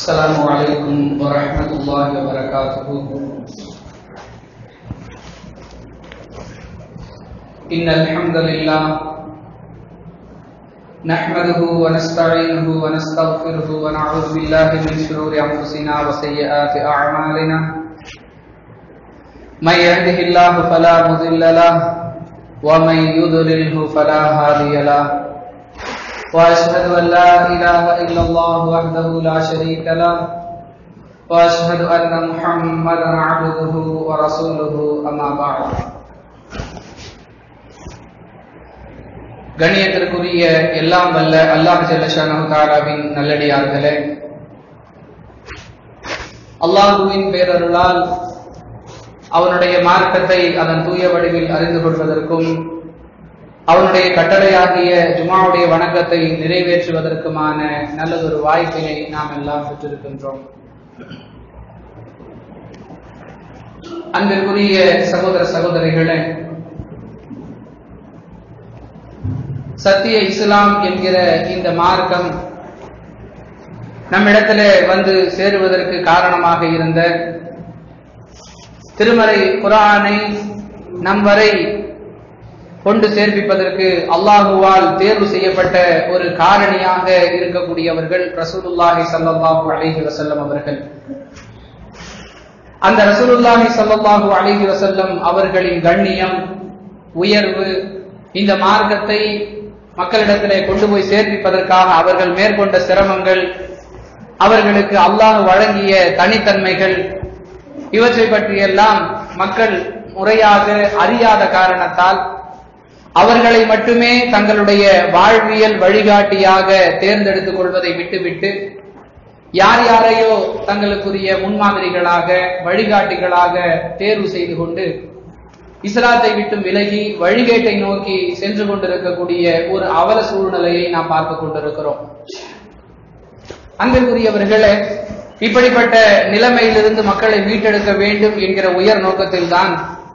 السلام عليكم ورحمة الله وبركاته إن الحمد لله نحمده ونستعينه ونستغفره ونعوذ بالله من شرور أنفسنا وسيئات أعمالنا من يهده الله فلا مضل له ومن يضلله فلا هادي له واشهد ان لا اله الا الله وحده لا شريك له واشهد ان محمدا عبده ورسوله اما بعد கண்ணியத்திற்குரிய எல்லாம் வல்ல அல்லாஹ் ஜல்லஷானு தாலாவின் நல்லடியார்களே அல்லாஹுவின் பேரருளால் அவனுடைய மார்க்கத்தை அதன் தூய வடிவில் அறிந்து கொள்வதற்கும் அவனுடைய கட்டளையாகிய ஜுமாவுடைய வணக்கத்தை நிறைவேற்றுவதற்குமான நல்லதொரு வாய்ப்பினை நாம் எல்லாம் பெற்றிருக்கின்றோம் அன்பிற்குரிய சகோதர சகோதரிகளே சத்திய இஸ்லாம் என்கிற இந்த மார்க்கம் நம்மிடத்துல வந்து சேருவதற்கு காரணமாக இருந்த திருமறை குரானை நம் வரை கொண்டு சேர்ப்பிப்பதற்கு அல்லாஹுவால் தேர்வு செய்யப்பட்ட ஒரு காரணியாக இருக்கக்கூடியவர்கள் ரசூலுல்லாஹி சல்லாஹூ அலிஹி வசல்லம் அவர்கள் அந்த ரசூலுல்லாஹி சல்லாஹூ அலிஹி வசல்லம் அவர்களின் கண்ணியம் உயர்வு இந்த மார்க்கத்தை மக்களிடத்திலே கொண்டு போய் சேர்ப்பிப்பதற்காக அவர்கள் மேற்கொண்ட சிரமங்கள் அவர்களுக்கு அல்லாஹ் வழங்கிய தனித்தன்மைகள் இவற்றை பற்றியெல்லாம் மக்கள் முறையாக அறியாத காரணத்தால் அவர்களை மட்டுமே தங்களுடைய வாழ்வியல் வழிகாட்டியாக தேர்ந்தெடுத்துக் கொள்வதை விட்டுவிட்டு யார் யாரையோ தங்களுக்குரிய முன்மாதிரிகளாக வழிகாட்டிகளாக தேர்வு செய்து கொண்டு இஸ்லாத்தை விட்டு விலகி வழிகேட்டை நோக்கி சென்று கொண்டிருக்கக்கூடிய ஒரு அவல சூழ்நிலையை நாம் பார்த்து கொண்டிருக்கிறோம் அன்பிற்குரியவர்களே இப்படிப்பட்ட நிலைமையிலிருந்து மக்களை மீட்டெடுக்க வேண்டும் என்கிற உயர் நோக்கத்தில்தான்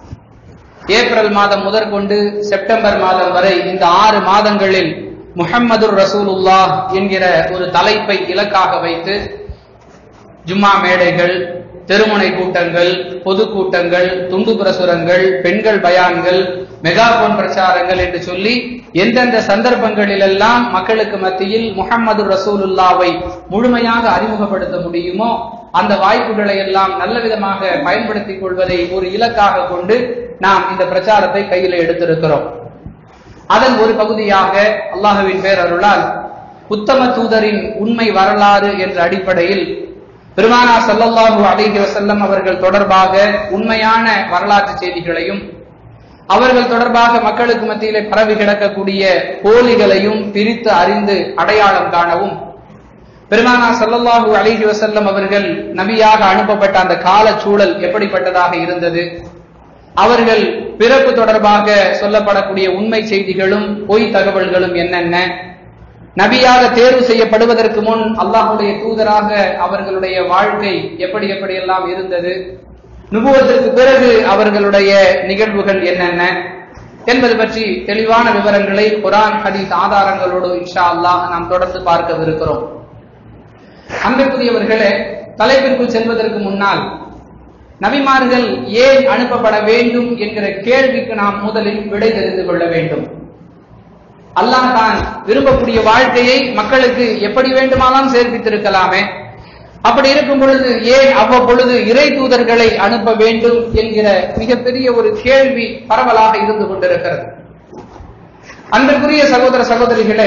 ஏப்ரல் மாதம் முதற்கொண்டு செப்டம்பர் மாதம் வரை இந்த ஆறு மாதங்களில் முஹம்மது ரசூலுல்லா என்கிற ஒரு தலைப்பை இலக்காக வைத்து ஜும்மா மேடைகள் தெருமுனை கூட்டங்கள் பொதுக்கூட்டங்கள் துண்டு பிரசுரங்கள் பெண்கள் பயான்கள் மெகாபோன் பிரச்சாரங்கள் என்று சொல்லி எந்தெந்த சந்தர்ப்பங்களிலெல்லாம் மக்களுக்கு மத்தியில் முகம்மது ரசூலுல்லாவை முழுமையாக அறிமுகப்படுத்த முடியுமோ அந்த வாய்ப்புகளை எல்லாம் நல்ல விதமாக பயன்படுத்திக் கொள்வதை ஒரு இலக்காக கொண்டு நாம் இந்த பிரச்சாரத்தை கையில் எடுத்திருக்கிறோம் அதன் ஒரு பகுதியாக அல்லாஹுவின் பேரருளால் உத்தம தூதரின் உண்மை வரலாறு என்ற அடிப்படையில் பெருமானா சல்லல்லாஹு அலிஹி வசல்லம் அவர்கள் தொடர்பாக உண்மையான வரலாற்று செய்திகளையும் அவர்கள் தொடர்பாக மக்களுக்கு மத்தியிலே பரவி கிடக்கக்கூடிய போலிகளையும் பிரித்து அறிந்து அடையாளம் காணவும் பெருமானா சல்லல்லாஹு அலிஹி வசல்லம் அவர்கள் நபியாக அனுப்பப்பட்ட அந்த கால சூழல் எப்படிப்பட்டதாக இருந்தது அவர்கள் பிறப்பு தொடர்பாக சொல்லப்படக்கூடிய உண்மை செய்திகளும் பொய் தகவல்களும் என்னென்ன நபியாக தேர்வு செய்யப்படுவதற்கு முன் அல்லாஹுடைய தூதராக அவர்களுடைய வாழ்க்கை எப்படி எப்படியெல்லாம் இருந்தது நுபுவதற்கு பிறகு அவர்களுடைய நிகழ்வுகள் என்னென்ன என்பது பற்றி தெளிவான விவரங்களை குரான் ஹதீஸ் ஆதாரங்களோடு இன்ஷா அல்லாஹ் நாம் தொடர்ந்து பார்க்கவிருக்கிறோம் அன்பிற்குரியவர்களே தலைப்பிற்குள் செல்வதற்கு முன்னால் நபிமார்கள் ஏன் அனுப்பப்பட வேண்டும் என்கிற கேள்விக்கு நாம் முதலில் விடை தெரிந்து கொள்ள வேண்டும் அல்லாஹ் தான் விரும்பக்கூடிய வாழ்க்கையை மக்களுக்கு எப்படி வேண்டுமானாலும் சேர்ப்பித்திருக்கலாமே அப்படி இருக்கும் பொழுது ஏன் அவ்வப்பொழுது இறை தூதர்களை அனுப்ப வேண்டும் என்கிற மிகப்பெரிய ஒரு கேள்வி பரவலாக இருந்து கொண்டிருக்கிறது அன்பிற்குரிய சகோதர சகோதரிகளே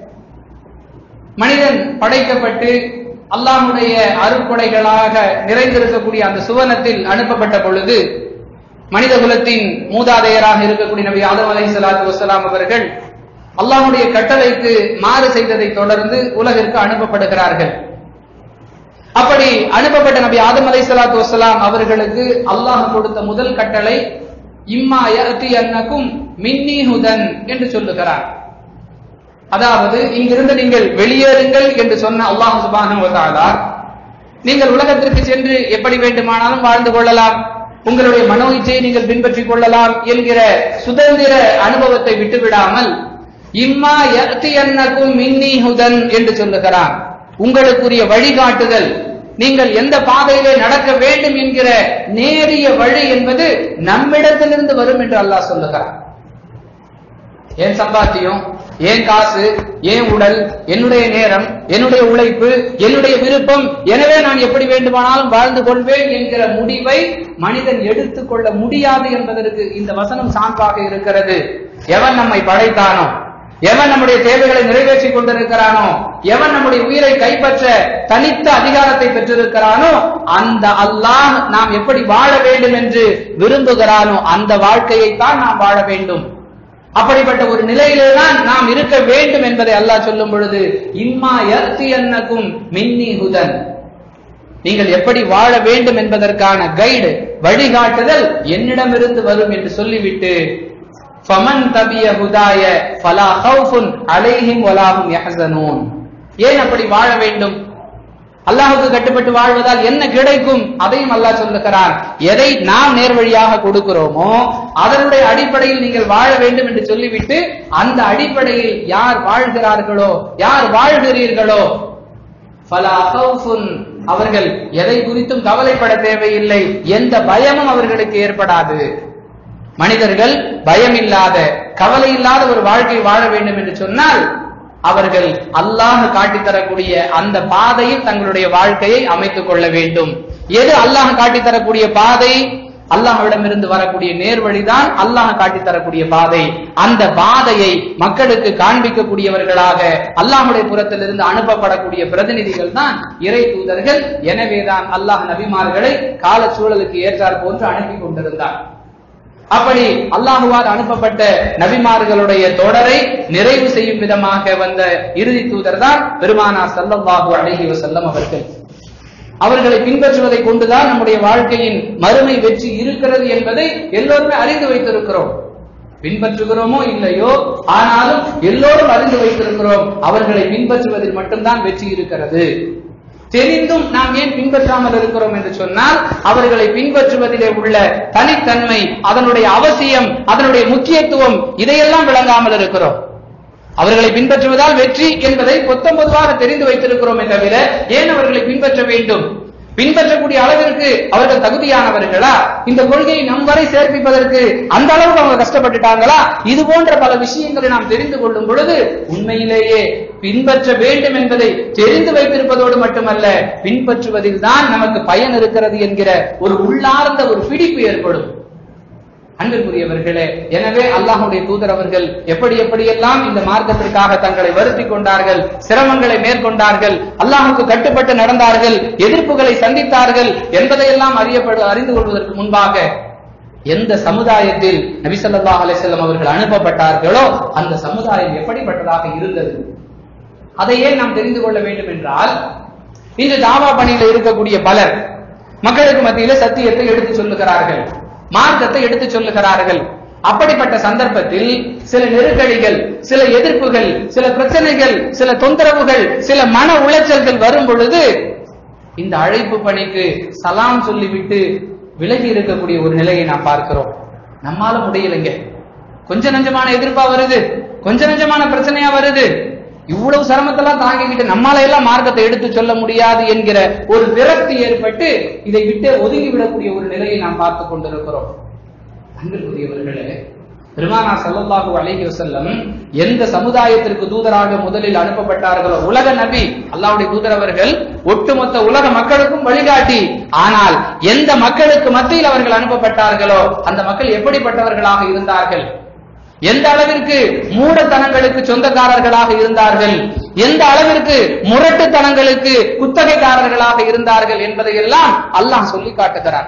மனிதன் படைக்கப்பட்டு அல்லாஹுடைய அருட்கொடைகளாக நிறைந்திருக்கக்கூடிய அந்த சுவனத்தில் அனுப்பப்பட்ட பொழுது மனித குலத்தின் மூதாதையராக இருக்கக்கூடிய நபி ஆதம் அலை சலாத்து வசலாம் அவர்கள் அல்லாஹுடைய கட்டளைக்கு மாறு செய்ததை தொடர்ந்து உலகிற்கு அனுப்பப்படுகிறார்கள் அப்படி அனுப்பப்பட்ட நபி ஆதம் அலை சலாத்து வசலாம் அவர்களுக்கு அல்லாஹ் கொடுத்த முதல் கட்டளை இம்மா யத்தி அன்னக்கும் மின்னி ஹுதன் என்று சொல்லுகிறார் அதாவது இங்கிருந்து நீங்கள் வெளியேறுங்கள் என்று சொன்ன அல்லாஹ் சுபான நீங்கள் உலகத்திற்கு சென்று எப்படி வேண்டுமானாலும் வாழ்ந்து கொள்ளலாம் உங்களுடைய மனோ இச்சையை நீங்கள் பின்பற்றிக் கொள்ளலாம் என்கிற சுதந்திர அனுபவத்தை விட்டுவிடாமல் இம்மா யத்தி அன்னக்கும் மின்னி ஹுதன் என்று சொல்லுகிறார் உங்களுக்குரிய வழிகாட்டுதல் நீங்கள் எந்த பாதையிலே நடக்க வேண்டும் என்கிற நேரிய வழி என்பது நம்மிடத்திலிருந்து வரும் என்று அல்லாஹ் சொல்லுகிறார் ஏன் சம்பாத்தியம் ஏன் காசு ஏன் உடல் என்னுடைய நேரம் என்னுடைய உழைப்பு என்னுடைய விருப்பம் எனவே நான் எப்படி வேண்டுமானாலும் வாழ்ந்து கொள்வேன் என்கிற முடிவை மனிதன் எடுத்துக்கொள்ள முடியாது என்பதற்கு இந்த வசனம் சான்றாக இருக்கிறது எவன் நம்மை படைத்தானோ எவன் நம்முடைய தேவைகளை நிறைவேற்றிக் கொண்டிருக்கிறானோ எவன் நம்முடைய உயிரை கைப்பற்ற தனித்த அதிகாரத்தை பெற்றிருக்கிறானோ அந்த அல்லாஹ் நாம் எப்படி வாழ வேண்டும் என்று விரும்புகிறானோ அந்த வாழ்க்கையைத்தான் நாம் வாழ வேண்டும் அப்படிப்பட்ட ஒரு நிலையிலே தான் நாம் இருக்க வேண்டும் என்பதை அல்லாஹ் சொல்லும் பொழுது இம்மா யர்த்தி அன்னக்கும் மின்னி ஹுதன் நீங்கள் எப்படி வாழ வேண்டும் என்பதற்கான கைடு வழிகாட்டுதல் என்னிடமிருந்து வரும் என்று சொல்லிவிட்டு ஃபமன் தபிய ஹுதாய ஃபலா ஹவுஃபுன் அலைஹிம் வலாஹும் யஹ்சனூன் ஏன் அப்படி வாழ வேண்டும் அல்லாஹுக்கு கட்டுப்பட்டு வாழ்வதால் என்ன கிடைக்கும் அதையும் அல்லாஹ் சொல்லுகிறான் எதை நாம் நேர்வழியாக கொடுக்கிறோமோ அதனுடைய அடிப்படையில் நீங்கள் வாழ வேண்டும் என்று சொல்லிவிட்டு அந்த அடிப்படையில் யார் வாழ்கிறார்களோ யார் வாழ்கிறீர்களோ ஃபலா ஹவுஃபுன் அவர்கள் எதை குறித்தும் கவலைப்பட தேவையில்லை எந்த பயமும் அவர்களுக்கு ஏற்படாது மனிதர்கள் பயம் இல்லாத கவலை இல்லாத ஒரு வாழ்க்கை வாழ வேண்டும் என்று சொன்னால் அவர்கள் அல்லாஹ் காட்டித் தரக்கூடிய அந்த பாதையில் தங்களுடைய வாழ்க்கையை அமைத்துக் கொள்ள வேண்டும் எது அல்லாஹ் காட்டித் தரக்கூடிய பாதை அல்லாஹ்விடமிருந்து வரக்கூடிய நேர்வழிதான் அல்லாஹ் காட்டித் தரக்கூடிய பாதை அந்த பாதையை மக்களுக்கு காண்பிக்கக்கூடியவர்களாக அல்லாஹுடைய புறத்திலிருந்து அனுப்பப்படக்கூடிய பிரதிநிதிகள் தான் இறை தூதர்கள் எனவேதான் அல்லாஹ் நபிமார்களை கால சூழலுக்கு ஏற்றார் போன்று அனுப்பி கொண்டிருந்தார் அப்படி அல்லாஹுவால் அனுப்பப்பட்ட நபிமார்களுடைய தொடரை நிறைவு செய்யும் விதமாக வந்த இறுதி தூதர் தான் பெருமானா சல்லல்லாஹு அலைஹி வஸல்லம் அவர்கள் அவர்களை பின்பற்றுவதை கொண்டுதான் நம்முடைய வாழ்க்கையின் மறுமை வெற்றி இருக்கிறது என்பதை எல்லோருமே அறிந்து வைத்திருக்கிறோம் பின்பற்றுகிறோமோ இல்லையோ ஆனாலும் எல்லோரும் அறிந்து வைத்திருக்கிறோம் அவர்களை பின்பற்றுவதில் மட்டும்தான் வெற்றி இருக்கிறது தெரிந்தும் நாம் ஏன் பின்பற்றாமல் இருக்கிறோம் என்று சொன்னால் அவர்களை பின்பற்றுவதிலே உள்ள தனித்தன்மை அதனுடைய அவசியம் அதனுடைய முக்கியத்துவம் இதையெல்லாம் விளங்காமல் இருக்கிறோம் அவர்களை பின்பற்றுவதால் வெற்றி என்பதை பொத்தம்பொதுவாக தெரிந்து வைத்திருக்கிறோமே தவிர ஏன் அவர்களை பின்பற்ற வேண்டும் பின்பற்றக்கூடிய அளவிற்கு அவர்கள் தகுதியானவர்களா இந்த கொள்கையை நம் வரை சேர்ப்பிப்பதற்கு அந்த அளவுக்கு அவங்க கஷ்டப்பட்டுட்டாங்களா இது போன்ற பல விஷயங்களை நாம் தெரிந்து கொள்ளும் பொழுது உண்மையிலேயே பின்பற்ற வேண்டும் என்பதை தெரிந்து வைத்திருப்பதோடு மட்டுமல்ல பின்பற்றுவதில் தான் நமக்கு பயன் இருக்கிறது என்கிற ஒரு உள்ளார்ந்த ஒரு பிடிப்பு ஏற்படும் அன்பிற்குரியவர்களே எனவே அல்லாஹுடைய தூதர் அவர்கள் எப்படி எப்படியெல்லாம் இந்த மார்க்கத்திற்காக தங்களை வருத்தி கொண்டார்கள் சிரமங்களை மேற்கொண்டார்கள் அல்லாஹுக்கு கட்டுப்பட்டு நடந்தார்கள் எதிர்ப்புகளை சந்தித்தார்கள் என்பதையெல்லாம் அறியப்படு அறிந்து கொள்வதற்கு முன்பாக எந்த சமுதாயத்தில் நபி ஸல்லல்லாஹு அலைஹி வஸல்லம் அவர்கள் அனுப்பப்பட்டார்களோ அந்த சமுதாயம் எப்படிப்பட்டதாக இருந்தது அதையே நாம் தெரிந்து கொள்ள வேண்டும் என்றால் இன்று தாவா பணியில் இருக்கக்கூடிய பலர் மக்களுக்கு மத்தியில சத்தியத்தை எடுத்து சொல்லுகிறார்கள் மார்க்கத்தை எடுத்து சொல்லுகிறார்கள் அப்படிப்பட்ட சந்தர்ப்பத்தில் சில நெருக்கடிகள் சில எதிர்ப்புகள் சில பிரச்சனைகள் சில தொந்தரவுகள் சில மன உளைச்சல்கள் வரும் பொழுது இந்த அழைப்பு பணிக்கு சலாம் சொல்லிவிட்டு விலகி இருக்கக்கூடிய ஒரு நிலையை நாம் பார்க்கிறோம் நம்மால முடியலைங்க கொஞ்ச நஞ்சமான எதிர்ப்பா வருது கொஞ்ச நஞ்சமான பிரச்சனையா வருது இவ்வளவு சிரமத்தெல்லாம் தாங்கிக்கிட்டு நம்மால எல்லாம் மார்க்கத்தை எடுத்து சொல்ல முடியாது என்கிற ஒரு விரக்தி ஏற்பட்டு இதை விட்டு ஒதுங்கி விடக்கூடிய ஒரு நிலையை நாம் பார்த்து கொண்டிருக்கிறோம் அன்பிற்குரியவர்களே பெருமானா ஸல்லல்லாஹு அலைஹி வஸல்லம் எந்த சமுதாயத்திற்கு தூதராக முதலில் அனுப்பப்பட்டார்களோ உலக நபி அல்லாஹ்வுடைய தூதர் அவர்கள் ஒட்டுமொத்த உலக மக்களுக்கும் வழிகாட்டி ஆனால் எந்த மக்களுக்கு மத்தியில் அவர்கள் அனுப்பப்பட்டார்களோ அந்த மக்கள் எப்படிப்பட்டவர்களாக இருந்தார்கள் எந்த அளவிற்கு மூடத்தனங்களுக்கு சொந்தக்காரர்களாக இருந்தார்கள் எந்த அளவிற்கு முரட்டுத்தனங்களுக்கு குத்தகைக்காரர்களாக இருந்தார்கள் என்பதையெல்லாம் அல்லாஹ் சொல்லி காட்டுகிறார்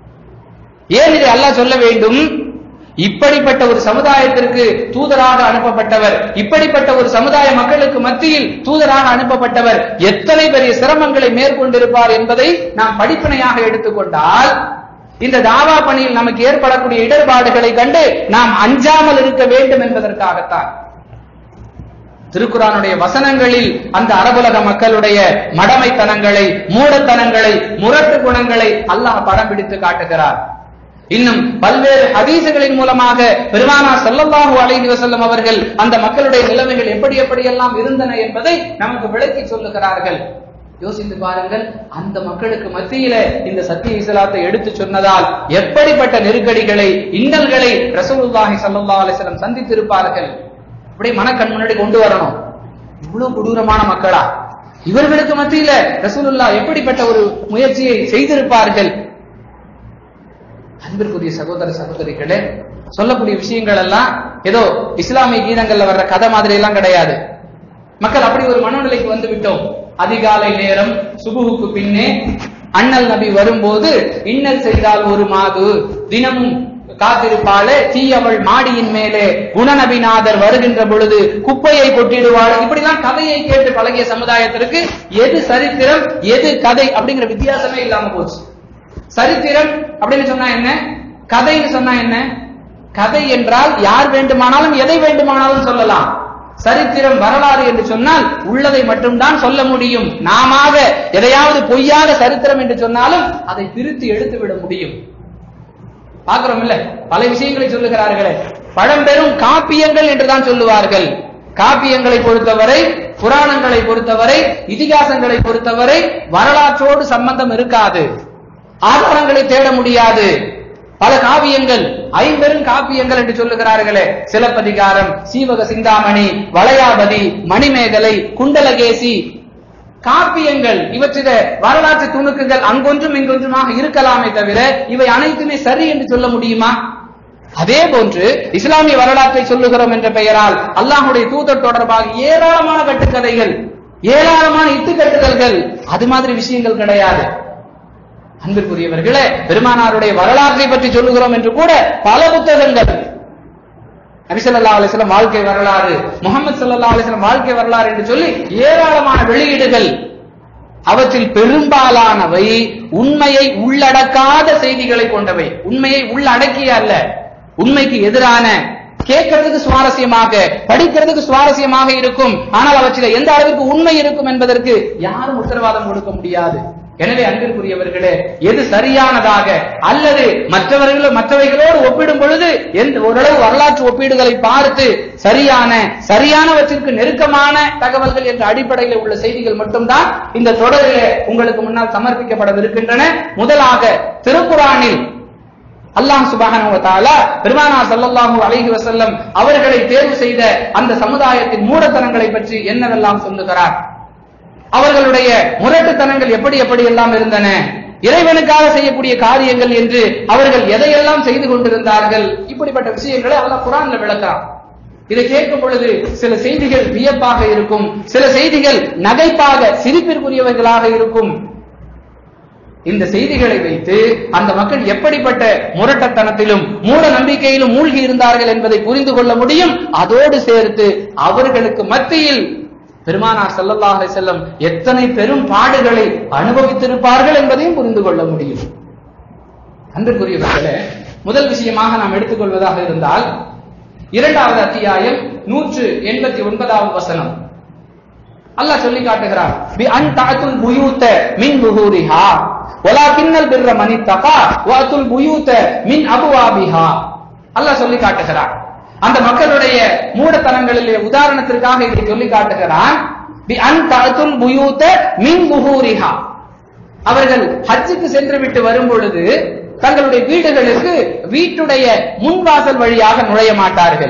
ஏன் இதை அல்லாஹ் சொல்ல வேண்டும் இப்படிப்பட்ட ஒரு சமுதாயத்திற்கு தூதராக அனுப்பப்பட்டவர் இப்படிப்பட்ட ஒரு சமுதாய மக்களுக்கு மத்தியில் தூதராக அனுப்பப்பட்டவர் எத்தனை பெரிய சிரமங்களை மேற்கொண்டிருப்பார் என்பதை நாம் படிப்பினையாக எடுத்துக்கொண்டால் இந்த தாவா பணியில் நமக்கு ஏற்படக்கூடிய இடர்பாடுகளை கண்டு நாம் அஞ்சாமல் இருக்க வேண்டும் என்பதற்காகத்தான் திருக்குறானுடைய வசனங்களில் அந்த அரபுலக மக்களுடைய மடமைத்தனங்களை மூடத்தனங்களை முரட்டு குணங்களை அல்லாஹ் படம் பிடித்து காட்டுகிறார் இன்னும் பல்வேறு ஹதீசுகளின் மூலமாக பெருமானா ஸல்லல்லாஹு அலைஹி வஸல்லம் அவர்கள் அந்த மக்களுடைய நிலைமைகள் எப்படி எப்படியெல்லாம் இருந்தன என்பதை நமக்கு விளக்கி சொல்லுகிறார்கள் யோசித்து பாருங்கள் அந்த மக்களுக்கு மத்தியில இந்த சத்திய இஸ்லாத்தை எடுத்து சொன்னதால் எப்படிப்பட்ட நெருக்கடிகளை இன்னல்களை ரசூலுல்லாஹி ஸல்லல்லாஹு அலைஹி வஸல்லம் சந்தித்திருப்பார்கள் அப்படியே மனக்கண் முன்னாடி கொண்டு வரணும் இவ்வளவு கொடூரமான மக்களா இவர்களுக்கு மத்தியில ரசூலுல்லா எப்படிப்பட்ட ஒரு முயற்சியை செய்திருப்பார்கள் அன்பிற்குரிய சகோதர சகோதரிகளே சொல்லக்கூடிய விஷயங்கள் எல்லாம் ஏதோ இஸ்லாமிய கீதங்கள்ல வர்ற கதை மாதிரி எல்லாம் கிடையாது மக்கள் அப்படி ஒரு மனநிலைக்கு வந்து விட்டோம் அதிகாலை நேரம் சுபுவுக்கு பின்னே அண்ணல் நபி வரும்போது இன்னல் செய்தால் ஒரு மாது தினமும் காத்திருப்பாளே தீயவள் மாடியின் மேலே குணநபிநாதர் வருகின்ற பொழுது குப்பையை கொட்டிடுவாள் இப்படிலாம் கதையை கேட்டு பழகிய சமுதாயத்திற்கு எது சரித்திரம் எது கதை அப்படிங்கிற வித்தியாசமே இல்லாம போச்சு சரித்திரம் அப்படின்னு சொன்னா என்ன கதைன்னு சொன்னா என்ன கதை என்றால் யார் வேண்டுமானாலும் எதை வேண்டுமானாலும் சொல்லலாம் சரித்திரம் வரலாறு என்று சொன்னால் உள்ளதை மட்டும்தான் சொல்ல முடியும் நாம எதையாவது பொய்யாக சரித்திரம் என்று சொன்னாலும் அதை திருத்தி எடுத்து விட முடியும் பார்க்கிறோம் இல்ல பல விஷயங்களை சொல்லுகிறார்களே பழம்பெரும் காப்பியங்கள் என்றுதான் சொல்லுவார்கள் காப்பியங்களை பொறுத்தவரை புராணங்களை பொறுத்தவரை இதிகாசங்களை பொறுத்தவரை வரலாற்றோடு சம்பந்தம் இருக்காது ஆதாரங்களை தேட முடியாது பல காவியங்கள் ஐம்பெரும் காப்பியங்கள் என்று சொல்லுகிறார்களே சிலப்பதிகாரம் சீவக சிந்தாமணி வளையாபதி மணிமேகலை குண்டலகேசி காப்பியங்கள் இவற்றில வரலாற்று துணுக்குகள் அங்கொன்றும் இங்கொன்றுமாக இருக்கலாமே தவிர இவை அனைத்துமே சரி என்று சொல்ல முடியுமா அதே போன்று இஸ்லாமிய வரலாற்றை சொல்லுகிறோம் என்ற பெயரால் அல்லாஹுடைய தூதர் தொடர்பாக ஏராளமான கட்டுக்கதைகள் ஏராளமான இத்துக்கட்டுதல்கள் அது மாதிரி விஷயங்கள் கிடையாது அன்பிற்குரியவர்களே பெருமானாருடைய வரலாற்றை பற்றி சொல்லுகிறோம் என்று கூட பல புத்தகங்கள் நபிசல்லா அலிஸ்லாம் வாழ்க்கை வரலாறு முகமது சல்லா அலிஸ்லாம் வாழ்க்கை வரலாறு என்று சொல்லி ஏராளமான வெளியீடுகள் அவற்றில் பெரும்பாலானவை உண்மையை உள்ளடக்காத செய்திகளை கொண்டவை உண்மையை உள்ளடக்கிய அல்ல உண்மைக்கு எதிரான கேட்கறதுக்கு சுவாரஸ்யமாக படிக்கிறதுக்கு சுவாரஸ்யமாக இருக்கும் ஆனால் அவற்றில் எந்த அளவிற்கு உண்மை இருக்கும் என்பதற்கு யாரும் உத்தரவாதம் கொடுக்க முடியாது எனவே அன்பிற்குரியவர்களே எது சரியானதாக அல்லது மற்றவர்கள் மற்றவைகளோடு ஒப்பிடும் பொழுது எந்த ஓரளவு வரலாற்று ஒப்பீடுகளை பார்த்து சரியான சரியானவற்றிற்கு நெருக்கமான தகவல்கள் என்ற அடிப்படையில் உள்ள செய்திகள் மட்டும்தான் இந்த தொடரில் உங்களுக்கு முன்னால் சமர்ப்பிக்கப்படவிருக்கின்றன முதலாக திருக்குறானில் அல்லாஹ் சுபஹானஹு வ தஆலா பெருமானார் ஸல்லல்லாஹு அலைஹி வஸல்லம் அவர்களை தேர்வு செய்த அந்த சமுதாயத்தின் மூடத்தனங்களை பற்றி என்னவெல்லாம் சொல்லுகிறார் அவர்களுடைய முரட்டுத்தனங்கள் எப்படி எப்படி எல்லாம் இருந்தன இறைவனுக்காக செய்யக்கூடிய காரியங்கள் என்று அவர்கள் எதையெல்லாம் செய்து கொண்டிருந்தார்கள் இப்படிப்பட்ட விஷயங்களை அல்லாஹ் குரான்ல விளக்குறான் இதை கேட்கும் பொழுது சில செய்திகள் வியப்பாக இருக்கும் சில செய்திகள் நகைப்பாக சிரிப்பிற்குரியவர்களாக இருக்கும் இந்த செய்திகளை வைத்து அந்த மக்கள் எப்படிப்பட்ட முரட்டத்தனத்திலும் மூட நம்பிக்கையிலும் மூழ்கி இருந்தார்கள் என்பதை புரிந்து கொள்ள முடியும் அதோடு சேர்த்து அவர்களுக்கு மத்தியில் பெருமானார் ஸல்லல்லாஹு அலைஹி செல்லம் எத்தனை பெரும் பாடுகளை அனுபவித்திருப்பார்கள் என்பதையும் புரிந்து கொள்ள முடியும் அன்பிற்குரியவர்களே முதல் விஷயமாக நாம் எடுத்துக்கொள்வதாக இருந்தால் இரண்டாவது அத்தியாயம் நூற்று எண்பத்தி ஒன்பதாவது வசனம் அல்லாஹ் சொல்லி காட்டுகிறார் பி அன் தஅத்துல் புயூத மின் புஹூரிஹா வலாகின்னல் பிர்ர மனி தகா வஅத்துல் புயூத மின் அபுவாபிஹா அல்லாஹ் சொல்லி காட்டுகிறார் அந்த மக்களுடைய மூடத்தனங்களிலே உதாரணத்திற்காக இதை சொல்லி காட்டுகிறான் பி அன் தஅத்துல் புயூத மின் புஹூரிஹா அவர்கள் ஹஜ்ஜுக்கு சென்று விட்டு வரும் பொழுது தங்களுடைய வீடுகளுக்கு வீட்டுடைய முன்வாசல் வழியாக நுழைய மாட்டார்கள்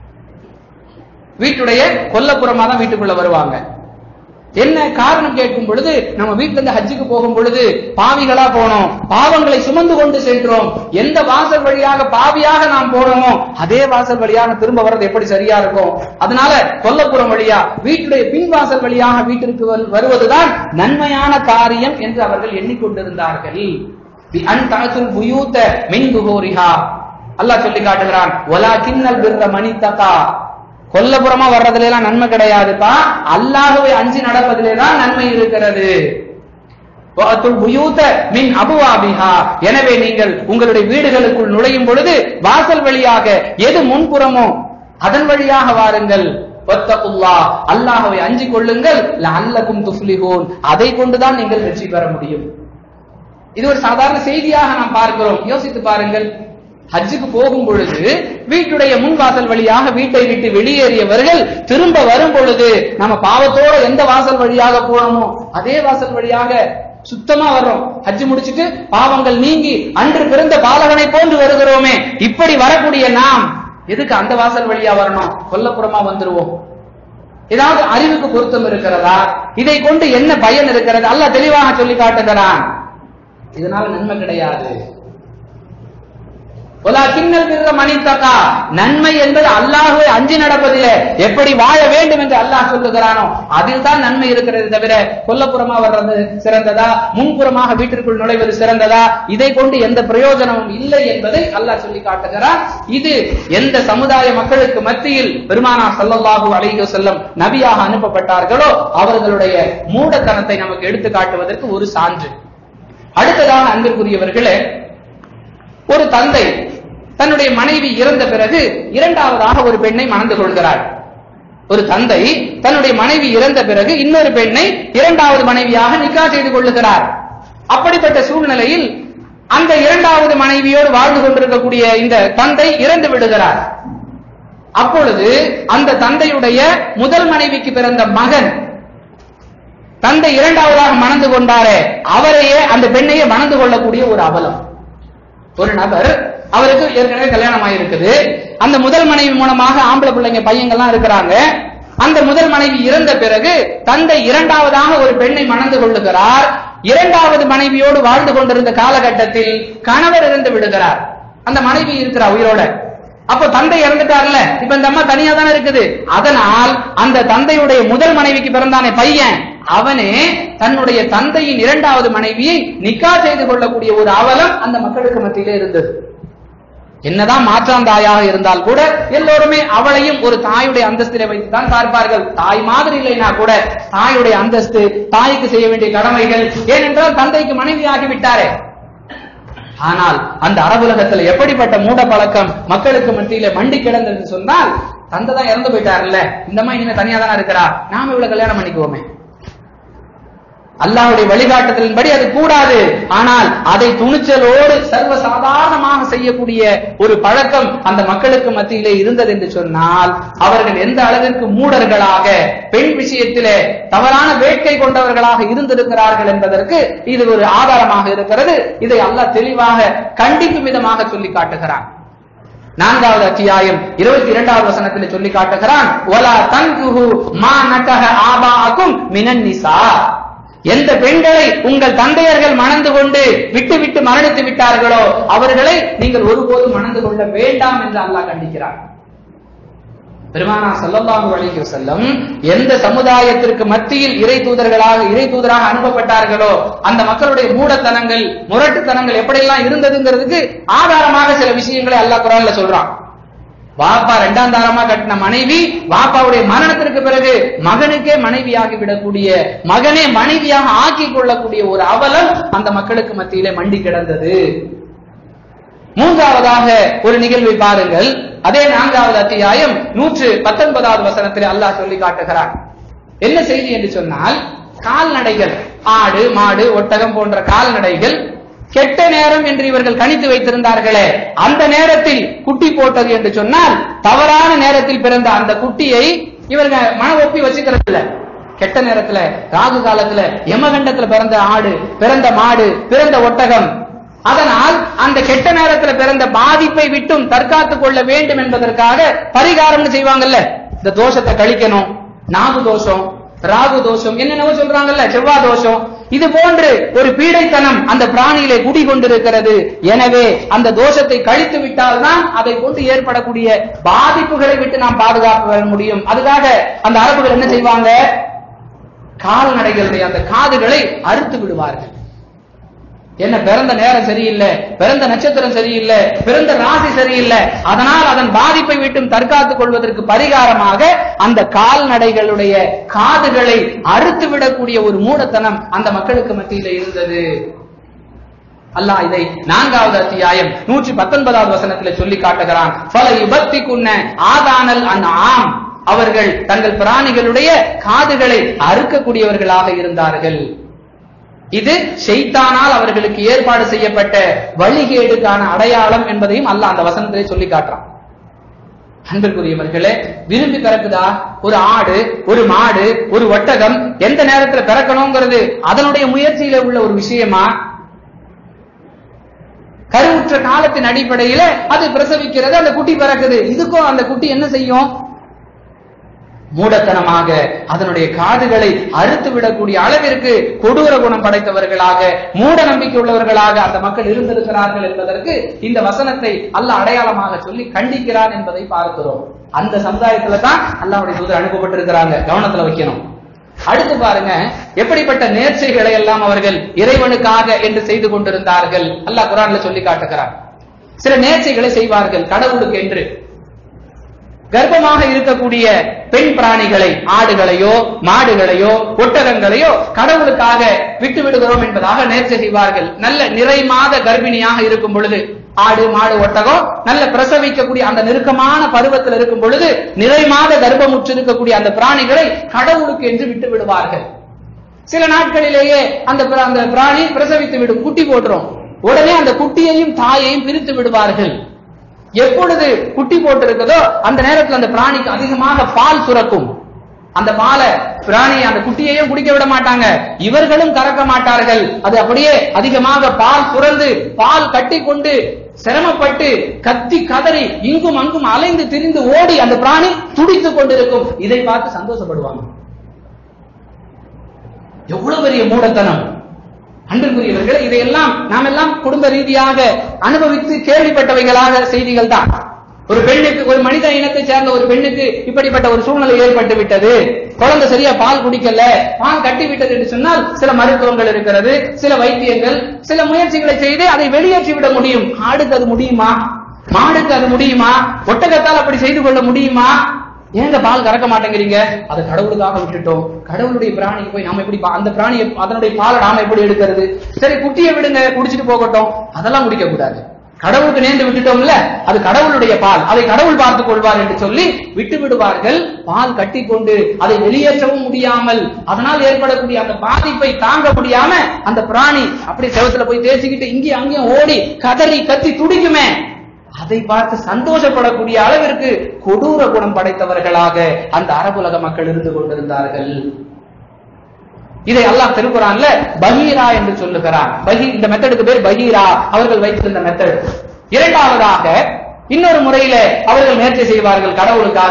வீட்டுடைய கொல்லப்புறமா தான் வீட்டுக்குள்ள வருவாங்க என்ன காரணம் கேட்கும் பொழுது நம்ம வீட்டுல இருந்து ஹஜ்ஜுக்கு போகும் பொழுது பாவிகளா போனோம் பாவங்களை சுமந்து கொண்டு சென்றோம் எந்த வாசல் வழியாக பாவியாக நாம் போறோமோ அதே வாசல் வழியாக திரும்ப வர்றது எப்படி சரியா இருக்கும் அதனால கொல்லப்புறம் வழியா வீட்டுடைய பின் வாசல் வழியாக வீட்டிற்கு வரு- வருவதுதான் நன்மையான காரியம் என்று அவர்கள் எண்ணிக்கொண்டிருந்தார்கள் தி அன்தாசுல் புயூத மின் துஹூரிஹா அல்லாஹ் சொல்லி காட்டுகிறான் ஒலா கிண்ணல் பிர்ர மணித்தகா கொல்லப்புறமா வர்றதுல எல்லாம் நன்மை கிடையாதுப்பா அல்லாஹுவை அஞ்சி நடப்பதிலே தான் நன்மை இருக்கிறது வஅத்துல் புயூத மின் அபுவாபிஹா எனவே நீங்கள் உங்களுடைய வீடுகளுக்குள் நுழையும் பொழுது வாசல் வழியாக எது முன்புறமோ அதன் வழியாக வாருங்கள் வத்தகுல்லா அல்லாஹ்வை அஞ்சிக் கொள்ளுங்கள் லஅல்லகும் துஃப்லிஹூன் அதை கொண்டுதான் நீங்கள் வெற்றி பெற முடியும் இது ஒரு சாதாரண செய்தியாக நாம் பார்க்கிறோம் யோசித்து பாருங்கள் ஹஜ்ஜுக்கு போகும் பொழுது வீட்டுடைய முன்வாசல் வழியாக வீட்டை விட்டு வெளியேறியவர்கள் திரும்ப வரும் பொழுது பொழுது நம்ம பாவத்தோட எந்த வாசல் வழியாக போனோமோ அதே வாசல் வழியாக சுத்தமா வர்றோம் ஹஜ் முடிச்சிட்டு பாவங்கள் நீங்கி அன்று பிறந்த பாலகனை போன்று வருகிறோமே இப்படி வரக்கூடிய நாம் எதுக்கு அந்த வாசல் வழியா வரணும் கொல்லப்புறமா வந்துருவோம் ஏதாவது அறிவுக்கு பொருத்தம் இருக்கிறதா இதை கொண்டு என்ன பயன் இருக்கிறது அல்லாஹ் தெளிவாக சொல்லி காட்டுகிறான் இதனால நன்மை கிடையாது கிண்ணல் பிற மணித்தக்கா நன்மை என்பது அல்லாஹுவை அஞ்சி நடப்பதிலே எப்படி வாழ வேண்டும் என்று அல்லாஹ் சொல்லுகிறானோ அதில் தான் நன்மை இருக்கிறது தவிர கொல்லப்புறமா வர்றது சிறந்ததா முன்புறமாக வீட்டிற்குள் நுழைவது சிறந்ததா இதை கொண்டு எந்த பிரயோஜனமும் இல்லை என்பதை அல்லாஹ் சொல்லி காட்டுகிறான் இது எந்த சமுதாய மக்களுக்கு மத்தியில் பெருமானா சல்லல்லாஹு அலைஹி வஸல்லம் நபியாக அனுப்பப்பட்டார்களோ அவர்களுடைய மூடத்தனத்தை நமக்கு எடுத்து காட்டுவதற்கு ஒரு சான்று அடுத்ததாக அன்பிற்குரியவர்களே ஒரு தந்தை தன்னுடைய மனைவி இறந்த பிறகு இரண்டாவதாக ஒரு பெண்ணை மணந்து கொள்கிறார் ஒரு தந்தை தன்னுடைய மனைவி இறந்த பிறகு இன்னொரு பெண்ணை இரண்டாவது மனைவியாக நிக்கா செய்து கொள்ளுகிறார் அப்படிப்பட்ட சூழ்நிலையில் அந்த இரண்டாவது மனைவியோடு வாழ்ந்து கொண்டிருக்கக்கூடிய இந்த தந்தை இறந்து விடுகிறார் அப்பொழுது அந்த தந்தையுடைய முதல் மனைவிக்கு பிறந்த மகன் தந்தை இரண்டாவதாக மணந்து கொண்டாரே அவரையே அந்த பெண்ணையே மணந்து கொள்ளக்கூடிய ஒரு அவலம் ஒரு நபர் அவருக்கு ஏற்கனவே கல்யாணம் ஆயிருக்குது அந்த முதல் மனைவி மூலமாக ஆம்பளை பிள்ளைங்க பையங்கள்லாம் இருக்கிறாங்க அந்த முதல் மனைவி இறந்த பிறகு தந்தை இரண்டாவதாக ஒரு பெண்ணை மணந்து கொள்ளுகிறார் இரண்டாவது மனைவியோடு வாழ்ந்து கொண்டிருந்த காலகட்டத்தில் கணவர் இறந்து விடுகிறார் அந்த மனைவி இருக்கிறா உயிரோட அப்போ தந்தை இறந்துட்டார்ல இப்ப இந்த அம்மா தனியா தானே இருக்குது அதனால் அந்த தந்தையுடைய முதல் மனைவிக்கு பிறந்தானே பையன் அவனே தன்னுடைய தந்தையின் இரண்டாவது மனைவியை நிக்கா செய்து கொள்ளக்கூடிய ஒரு அவலம் அந்த மக்களுக்கு மத்தியிலே இருந்தது என்னதான் மாற்றாந்தாயாக இருந்தால் கூட எல்லோருமே அவளையும் ஒரு தாயுடைய அந்தஸ்திலே வைத்துதான் பார்ப்பார்கள் தாய் மாதிரி இல்லைனா கூட தாயுடைய அந்தஸ்து தாய்க்கு செய்ய வேண்டிய கடமைகள் ஏனென்றால் தந்தைக்கு மனைவி ஆகிவிட்டாரே ஆனால் அந்த அரபுலகத்துல எப்படிப்பட்ட மூட பழக்கம் மக்களுக்கு மத்தியில மண்டி கிடந்தது சொன்னால் தந்தை தான் இறந்து போயிட்டாருல்ல இந்த மாதிரி இனிமே தனியா தானே இருக்கிறா நாம இவ்வளவு கல்யாணம் பண்ணிக்குவோமே அல்லாஹ்வுடைய வழிகாட்டுதலின்படி அது கூடாது ஆனால் அதை துணிச்சலோடு சர்வ சாதாரணமாக செய்யக்கூடிய ஒரு பழக்கம் அந்த மக்களுக்கு மத்தியிலே இருந்தது என்று சொன்னால் அவர்கள் எந்த அளவிற்கு மூடர்களாக பெண் விஷயத்திலே தவறான வேட்கை கொண்டவர்களாக இருந்திருக்கிறார்கள் என்பதற்கு இது ஒரு ஆதாரமாக இருக்கிறது இதை அல்லாஹ் தெளிவாக கண்டிக்கும் விதமாக சொல்லி காட்டுகிறான் நான்காவது அத்தியாயம் இருபத்தி இரண்டாவது வசனத்தில் சொல்லி காட்டுகிறான் ஒலா தன்குஹு மா நகஹ ஆபாஅக்கும் மினன் நிசா எந்த பெண்களை உங்கள் தந்தையர்கள் மணந்து கொண்டு விட்டு விட்டு மரணித்து விட்டார்களோ அவர்களை நீங்கள் ஒருபோதும் மணந்து கொள்ள வேண்டாம் என்று அல்லாஹ் கண்டிக்கிறார் பெருமானா ஸல்லல்லாஹு அலைஹி வஸல்லம் எந்த சமுதாயத்திற்கு மத்தியில் இறை தூதர்களாக இறை தூதராக அனுப்பப்பட்டார்களோ அந்த மக்களுடைய மூடத்தனங்கள் முரட்டுத்தனங்கள் எப்படியெல்லாம் இருந்ததுங்கிறதுக்கு ஆதாரமாக சில விஷயங்களை அல்லாஹ் குரான்ல சொல்றான் வாப்பா இரண்டாம் தாரமா கட்டின மனைவி வாப்பாவுடைய மரணத்திற்கு பிறகு மகனுக்கே மனைவியாகி விடக்கூடிய மகனே மனைவியாக ஆக்கிக் கொள்ளக்கூடிய ஒரு அவலம் அந்த மக்களுக்கு மத்தியிலே மண்டி கிடந்தது மூன்றாவதாக ஒரு நிகழ்வை பாருங்கள் அதே நான்காவது அத்தியாயம் நூற்று பத்தொன்பதாவது வசனத்தில் அல்லாஹ் சொல்லி காட்டுகிறார் என்ன செய்தி என்று சொன்னால் கால்நடைகள் ஆடு மாடு ஒட்டகம் போன்ற கால்நடைகள் கெட்ட நேரம் என்று இவர்கள் கணித்து வைத்திருந்தார்களே அந்த நேரத்தில் குட்டி போட்டது என்று சொன்னால் தவறான நேரத்தில் பிறந்த அந்த குட்டியை இவர்கள் மன ஒப்பி வச்சுக்கிறது இல்ல கெட்ட நேரத்துல ராகு காலத்துல யமகண்டத்துல பிறந்த ஆடு பிறந்த மாடு பிறந்த ஒட்டகம் அதனால் அந்த கெட்ட நேரத்துல பிறந்த பாதிப்பை விட்டும் தற்காத்துக் கொள்ள வேண்டும் என்பதற்காக பரிகாரம்னு செய்வாங்கல்ல இந்த தோஷத்தை கழிக்கணும் நாகு தோஷம் ராகு தோஷம் என்னென்னவோ சொல்றாங்கல்ல செவ்வாய் தோஷம் இது போன்று ஒரு பீடைத்தனம் அந்த பிராணியிலே குடிகொண்டிருக்கிறது எனவே அந்த தோஷத்தை கழித்து விட்டால்தான் அதை கொண்டு ஏற்படக்கூடிய பாதிப்புகளை விட்டு நாம் பாதுகாப்பு பெற முடியும் அதுக்காக அந்த அரபுகள் என்ன செய்வாங்க கால்நடைகளுடைய அந்த காதுகளை அறுத்து விடுவார்கள் என்ன பிறந்த நேரம் சரியில்லை பிறந்த நட்சத்திரம் சரியில்லை பிறந்த ராசி சரியில்லை அதனால் அதன் பாதிப்பை விட்டும் தற்காத்துக் கொள்வதற்கு பரிகாரமாக அந்த கால்நடைகளுடைய காதுகளை அறுத்து விடக்கூடிய ஒரு மூடத்தனம் அந்த மக்களுக்கு மத்தியில் இருந்தது அல்லாஹ் இதை நான்காவது அத்தியாயம் நூற்றி பத்தொன்பதாவது வசனத்தில் சொல்லி காட்டுகிறான் பல விபத்தி குன்ன ஆதானல் அன் ஆம் அவர்கள் தங்கள் பிராணிகளுடைய காதுகளை அறுக்கக்கூடியவர்களாக இருந்தார்கள் இது ஷெய்தானால் அவர்களுக்கு ஏற்பாடு செய்யப்பட்ட வழிகேடுக்கான அடையாளம் என்பதையும் அல்லாஹ் அந்த வசனத்திலே சொல்லி காட்டுறான் அன்பிற்குரியவர்களே விரும்பி பிறக்குதா ஒரு ஆடு ஒரு மாடு ஒரு ஒட்டகம் எந்த நேரத்துல பிறக்கணுங்கிறது அதனுடைய முயற்சியில உள்ள ஒரு விஷயமா கருவுற்ற காலத்தின் அடிப்படையில அது பிரசவிக்கிறது அந்த குட்டி பிறக்குது இதுக்கும் அந்த குட்டி என்ன செய்யும் மூடத்தனமாக அதனுடைய காதுகளை அறுத்து விடக்கூடிய அளவிற்கு கொடூர குணம் படைத்தவர்களாக மூட நம்பிக்கை உள்ளவர்களாக அந்த மக்கள் இருந்திருக்கிறார்கள் என்பதற்கு இந்த வசனத்தை அல்லாஹ் அடையாளமாக சொல்லி கண்டிக்கிறான் என்பதை பார்க்கிறோம் அந்த சமுதாயத்துல தான் அல்லாஹ்வுடைய தூதர் அனுப்பப்பட்டிருக்கிறாங்க கவனத்துல வைக்கணும் அடுத்து பாருங்க எப்படிப்பட்ட நேர்ச்சைகளை எல்லாம் அவர்கள் இறைவனுக்காக என்று செய்து கொண்டிருந்தார்கள் அல்லாஹ் குரான்ல சொல்லி காட்டுகிறார் சில நேர்ச்சைகளை செய்வார்கள் கடவுளுக்கு என்று கர்ப்பமாக இருக்கக்கூடிய பெண் பிராணிகளை ஆடுகளையோ மாடுகளையோ ஒட்டகங்களையோ கடவுளுக்காக விட்டு விடுகிறோம் என்பதாக நேர்ச்சை செய்வார்கள் நல்ல நிறை மாத கர்ப்பிணியாக இருக்கும் பொழுது ஆடு மாடு ஒட்டகம் நல்ல பிரசவிக்கக்கூடிய அந்த நெருக்கமான பருவத்தில் இருக்கும் பொழுது நிறை மாத கர்ப்பமுற்று இருக்கக்கூடிய அந்த பிராணிகளை கடவுளுக்கு என்று விட்டு விடுவார்கள் சில நாட்களிலேயே அந்த பிர- அந்த பிராணி பிரசவித்து விடும் குட்டி போட்டுரும் உடனே அந்த குட்டியையும் தாயையும் பிரித்து விடுவார்கள் எப்பொழுது குட்டி போட்டிருக்குதோ அந்த நேரத்தில் அந்த பிராணிக்கு அதிகமாக பால் சுரக்கும் அந்த பாலை பிராணி அந்த குட்டியையும் குடிக்க விட மாட்டாங்க இவர்களும் கறக்க மாட்டார்கள் அது அப்படியே அதிகமாக பால் சுரந்து பால் கட்டி கொண்டு சிரமப்பட்டு கத்தி கதறி இங்கும் அங்கும் அலைந்து திரிந்து ஓடி அந்த பிராணி துடித்துக் கொண்டிருக்கும் இதை பார்த்து சந்தோஷப்படுவாங்க எவ்வளவு பெரிய மூடத்தனம் அன்பிற்குரியவர்களே இதையெல்லாம் நாம் எல்லாம் குடும்ப ரீதியாக அனுபவித்து கேள்விப்பட்டவைகளாக செய்திகள் தான் ஒரு பெண்ணுக்கு ஒரு மனித இனத்தை சேர்ந்த ஒரு பெண்ணுக்கு இப்படிப்பட்ட ஒரு சூழ்நிலை ஏற்பட்டு விட்டது குழந்தை சரியா பால் குடிக்கல பால் கட்டி விட்டது என்று சொன்னால் சில மருத்துவங்கள் இருக்கிறது சில வைத்தியங்கள் சில முயற்சிகளை செய்து அதை வெளியேற்றி விட முடியும் ஆடுக்கு அது முடியுமா மாடுக்கு அது முடியுமா ஒட்டகத்தால் அப்படி செய்து கொள்ள முடியுமா ஏங்க பால் கறக்க மாட்டேங்கிறீங்க அது கடவுளுக்காக விட்டுட்டோம் கடவுளுடைய பிராணிக்கு போய் நாம எப்படி பா- அந்த பிராணி அதனுடைய பாலை நாம எப்படி எடுக்கிறது சரி குட்டியை விடுங்க குடிச்சிட்டு போகட்டும் அதெல்லாம் குடிக்க கூடாது கடவுளுக்கு நேர்ந்து விட்டுட்டோம்ல அது கடவுளுடைய பால் அதை கடவுள் பார்த்துக் கொள்வார் என்று சொல்லி விட்டு விடுவார்கள் பால் கட்டி கொண்டு அதை வெளியேற்றவும் முடியாமல் அதனால் ஏற்படக்கூடிய அந்த பாதிப்பை தாங்க முடியாம அந்த பிராணி அப்படி செவத்துல போய் தேய்ச்சிக்கிட்டு இங்கேயும் அங்கேயும் ஓடி கதறி கத்தி துடிக்குமே அதை பார்த்து சந்தோஷப்படக்கூடிய அளவிற்கு கொடூர குணம் படைத்தவர்களாக அந்த அரபுலக மக்கள் இருந்து கொண்டிருந்தார்கள் இதை அல்லாஹ் திருக்குறான்ல பகீரா என்று சொல்லுகிறான் பகீ இந்த மெத்தடுக்கு பேர் பகீரா அவர்கள் வைத்திருந்த மெத்தட் இரண்டாவதாக இன்னொரு முறையில அவர்கள் நேர்ச்சி செய்வார்கள் கடவுளுக்காக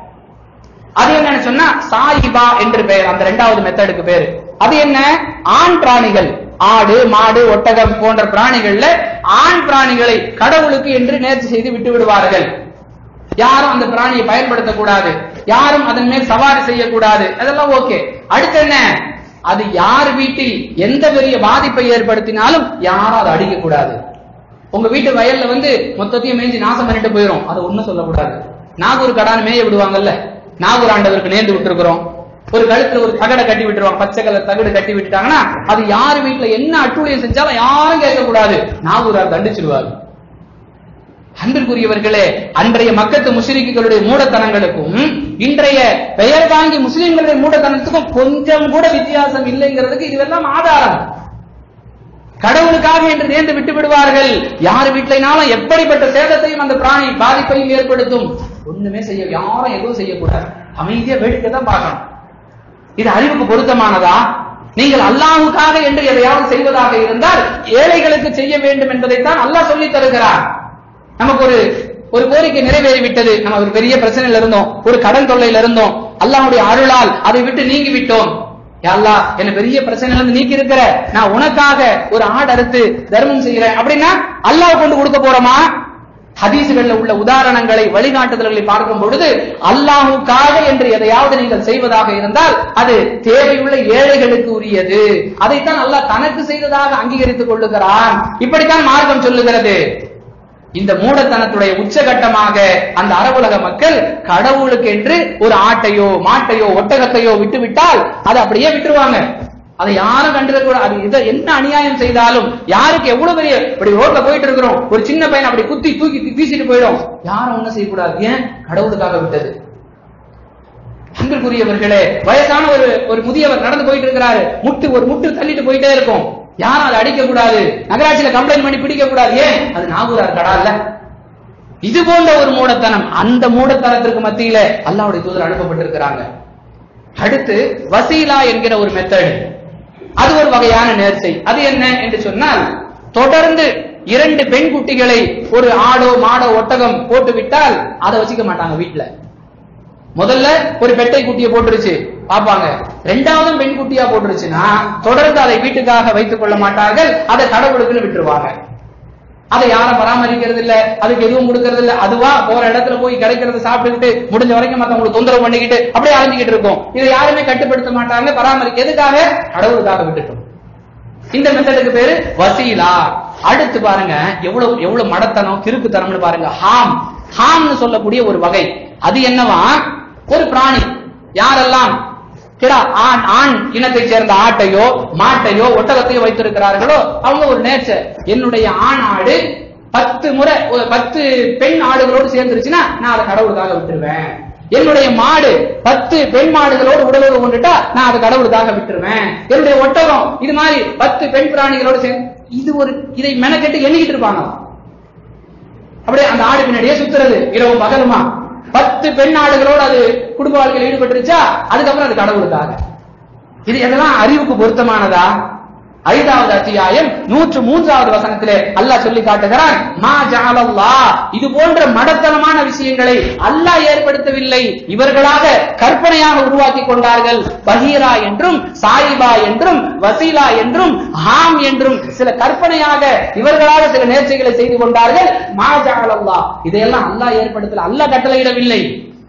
அது என்னன்னு சொன்னா சாயிபா என்று பெயர் அந்த இரண்டாவது மெத்தடுக்கு பேரு அது என்ன ஆண் பிராணிகள் ஆடு மாடு ஒட்டகம் போன்ற பிராணிகள்ல ஆண் பிராணிகளை கடவுளுக்கு என்று நேர்ச்சி செய்து விட்டு விடுவார்கள் யாரும் அந்த பிராணியை பயன்படுத்தக்கூடாது யாரும் அதன் மேல் சவாரி செய்யக்கூடாது அதெல்லாம் ஓகே அடுத்து என்ன அது யார் வீட்டில் எந்த பெரிய பாதிப்பை ஏற்படுத்தினாலும் யாரும் அதை அடிக்க கூடாது உங்க வீட்டு வயல்ல வந்து மொத்தத்தையும் மேய்ஞ்சி நாசம் பண்ணிட்டு போயிரும் அதை ஒண்ணும் சொல்லக்கூடாது நாகூர் கடான்னு மேய விடுவாங்கல்ல நாகூர் ஆண்டவருக்கு நேர்ந்து விட்டுருக்கிறோம் ஒரு கழுத்துல ஒரு தகடை கட்டி விட்டுருவாங்க பச்சை கலர் தகடு கட்டி விட்டுட்டாங்கன்னா அது யார் வீட்டுல என்ன அட்டூழியம் செஞ்சாலும் யாரும் கேட்கக்கூடாது நாகூரார் தண்டிச்சிருவாரு அன்பிற்குரியவர்களே அன்றைய மக்கத்து முஸ்லிம்களுடைய மூடத்தனங்களுக்கும் இன்றைய பெயர் வாங்கி முஸ்லிம்களுடைய மூடத்தனத்துக்கும் கொஞ்சம் கூட வித்தியாசம் இல்லைங்கிறதுக்கு இதுவெல்லாம் ஆதாரம் கடவுளுக்காக என்று நேர்ந்து விட்டு விடுவார்கள் யார் வீட்டினாலும் எப்படிப்பட்ட சேதத்தையும் அந்த பிராணி பாதிப்பையும் ஏற்படுத்தும் ஒண்ணுமே செய்ய யாரும் எதுவும் செய்யக்கூடாது அமைதியா வேடிக்கை தான் பார்க்கணும் இது அறிவுக்கு பொருத்தமானதா நீங்கள் அல்லாஹ்வுக்காக என்று எதையாவது செய்வதாக இருந்தால் ஏழைகளுக்கு செய்ய வேண்டும் என்பதைத்தான் அல்லாஹ் சொல்லி தருகிறார் நமக்கு ஒரு ஒரு கோரிக்கை நிறைவேறிவிட்டது நம்ம ஒரு பெரிய பிரச்சனையில இருந்தோம் ஒரு கடன் தொல்லையில இருந்தோம் அல்லாஹ்வுடைய அருளால் அதை விட்டு நீங்கி விட்டோம் யா அல்லாஹ் என்ன பெரிய பிரச்சனையில இருந்து நீக்கி இருக்கிற நான் உனக்காக ஒரு ஆடு அறுத்து தர்மம் செய்கிறேன் அப்படின்னா அல்லாஹ் கொண்டு கொடுக்க போறோமா ஹதீசுகள்ல உள்ள உதாரணங்களை வழிகாட்டுதல்களை பார்க்கும் பொழுது அல்லாஹுக்காக என்று எதையாவது நீங்கள் செய்வதாக இருந்தால் அது தேவையுள்ள ஏழைகளுக்கு உரியது அதைத்தான் அல்லாஹ் தனக்கு செய்ததாக அங்கீகரித்துக் கொள்ளுகிறான் இப்படித்தான் மார்க்கம் சொல்லுகிறது இந்த மூடத்தனத்துடைய உச்சகட்டமாக அந்த அரபுலக மக்கள் கடவுளுக்கு என்று ஒரு ஆட்டையோ மாட்டையோ ஒட்டகத்தையோ விட்டு விட்டால் அதை அப்படியே விட்டுருவாங்க அதை யாரும் கண்டுக்க கூட அது இதை என்ன அநியாயம் செய்தாலும் யாருக்கு எவ்வளவு பெரிய இப்படி ரோட்ல போயிட்டு இருக்கிறோம் ஒரு சின்ன பையன் அப்படி குத்தி தூக்கி வீசிட்டு போயிடும் யாரும் ஒண்ணும் செய்யக்கூடாது ஏன் கடவுளுக்காக விட்டது அன்பிற்குரியவர்களே வயசான ஒரு ஒரு முதியவர் நடந்து போயிட்டு இருக்கிறாரு முட்டு ஒரு முட்டு தள்ளிட்டு போயிட்டே இருக்கும் யாரும் அதை அடிக்க கூடாது நகராட்சியில கம்ப்ளைண்ட் பண்ணி பிடிக்க கூடாது ஏன் அது நாகூரார் கடா இல்ல இது போன்ற ஒரு மூடத்தனம் அந்த மூடத்தனத்திற்கு மத்தியில அல்லாஹ்வுடைய தூதர் அனுப்பப்பட்டிருக்கிறாங்க அடுத்து வசீலா என்கிற ஒரு மெத்தட் அது ஒரு வகையான நேர்ச்சை அது என்ன என்று சொன்னால் தொடர்ந்து இரண்டு பெண் குட்டிகளை ஒரு ஆடோ மாடோ ஒட்டகம் போட்டு விட்டால் அதை வச்சுக்க மாட்டாங்க வீட்டுல முதல்ல ஒரு பெட்டை குட்டியை போட்டுருச்சு பாப்பாங்க ரெண்டாவதும் பெண் குட்டியா போட்டுருச்சுன்னா தொடர்ந்து அதை வீட்டுக்காக வைத்துக் கொள்ள மாட்டார்கள் அதை கடவுளுக்குன்னு விட்டுருவாங்க அதை யாரும் பராமரிக்கிறது இல்ல அதுக்கு எதுவும் கொடுக்கறது இல்ல அதுவா போற இடத்துல போய் கிடைக்கிறத சாப்பிட்டுக்கிட்டு முடிஞ்ச வரைக்கும் மத்தவங்களுக்கு தொந்தரவு பண்ணிக்கிட்டு அப்படியே அலைஞ்சிக்கிட்டு இருக்கும் இதை யாருமே கட்டுப்படுத்த மாட்டாங்க பராமரிக்க எதுக்காக கடவுளுக்காக விட்டுட்டோம் இந்த மெத்தடுக்கு பேரு வசீலா அடுத்து பாருங்க எவ்வளவு எவ்வளவு மடத்தனம் கிறுக்குத்தனம்னு பாருங்க ஹாம் ஹாம்னு சொல்லக்கூடிய ஒரு வகை அது என்னவா ஒரு பிராணி யாரெல்லாம் கிடா ஆண் ஆண் இனத்தை சேர்ந்த ஆட்டையோ மாட்டையோ ஒட்டகத்தையோ வைத்திருக்கிறார்களோ அவங்க ஒரு நேச்சர் என்னுடைய ஆண் ஆடு பத்து முறை ஒரு பத்து பெண் ஆடுகளோடு சேர்ந்துருச்சுன்னா நான் அதை கடவுளுக்காக விட்டுருவேன் என்னுடைய மாடு பத்து பெண் மாடுகளோடு உடலுறவு கொண்டுட்டா நான் அதை கடவுளுக்காக விட்டுருவேன் என்னுடைய ஒட்டகம் இது மாதிரி பத்து பெண் பிராணிகளோடு சேர்ந்து இது ஒரு இதை மெனக்கெட்டு எண்ணிக்கிட்டு இருப்பாங்க அப்படியே அந்த ஆடு பின்னாடியே சுத்துறது இரவும் பகலுமா பத்து பெண் ஆடுகளோடு அது குடும்ப வாழ்க்கையில் ஈடுபட்டுருச்சா அதுக்கப்புறம் அது கடவுளுக்காக இது எதெல்லாம் அறிவுக்கு பொருத்தமானதா ஐந்தாவது அத்தியாயம் நூற்று மூன்றாவது வசனத்திலே அல்லாஹ் சொல்லி காட்டுகிறான் மா ஜஅலல்லா இது போன்ற மடத்தனமான விஷயங்களை அல்லாஹ் ஏற்படுத்தவில்லை இவர்களாக கற்பனையாக உருவாக்கி கொண்டார்கள் பஹீரா என்றும் சாயிபா என்றும் வசீலா என்றும் ஹாம் என்றும் சில கற்பனையாக இவர்களாக சில நேர்ச்சைகளை செய்து கொண்டார்கள் மா ஜஅலல்லா இதையெல்லாம் அல்லாஹ் ஏற்படுத்தல அல்லாஹ் கட்டளையிடவில்லை